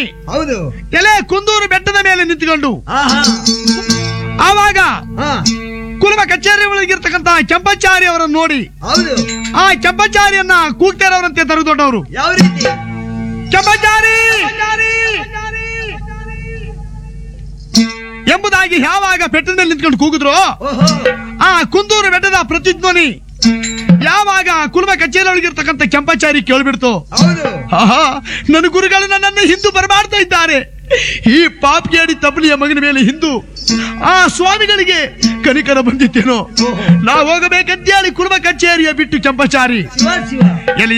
ಹೌದು ಎಲೆ ಕುಂದೂರು ಬೆಟ್ಟದ ಮೇಲೆ ನಿಂತುಕೊಂಡು ಆಹಾ ಆವಾಗ ಹಾ ಕುಲಮ ಕಚೇರಿ ಒಳಗಿರ್ತಕ್ಕಂತ ಕೆಂಪಚಾರಿ ಅವರನ್ನು ನೋಡಿ ಹೌದು ಆ ಕೆಂಪಚಾರಿಯನ್ನ ಕೂಗ್ತಾರವರಂತೆ ತರು ದೊಡ್ಡವರು ಯಾವ ರೀತಿ ಕೆಂಪಚಾರಿ ಎಂಬುದಾಗಿ ಯಾವಾಗ ಬೆಟ್ಟದ ಮೇಲೆ ನಿಂತ್ಕೊಂಡು ಕೂಗಿದ್ರು ಓಹೋ ಆ ಕುಂದೂರು ಬೆಟ್ಟದ ಪ್ರತಿಧ್ವನಿ ಯಾವಾಗ ಕುಲಮ ಕಚೇರಿ ಒಳಗಿರ್ತಕ್ಕಂಥ ಕೆಂಪಚಾರಿ ಕೇಳ್ಬಿಡ್ತು ಹೌದು ಆಹಾ ನನ್ನ ಗುರುಗಳು ನನ್ನನ್ನು ಹಿಂದೂ ಬರಮಾಡ್ತಾ ಇದ್ದಾರೆ ಈ ಪಾಪಿಯಾಡಿ ತಪ್ಪಲಿಯ ಮಗನ ಮೇಲೆ ಹಿಂದೂ ಆ ಸ್ವಾಮಿಗಳಿಗೆ ಕನಿಕರ ಬಂದಿತ್ತೇನೋ ನಾ ಹೋಗಬೇಕಂತೇಳಿ ಕುರುಬ ಕಚೇರಿಯ ಬಿಟ್ಟು ಕೆಂಪಚಾರಿ ಶಿವ ಶಿವ ಎಲ್ಲಿ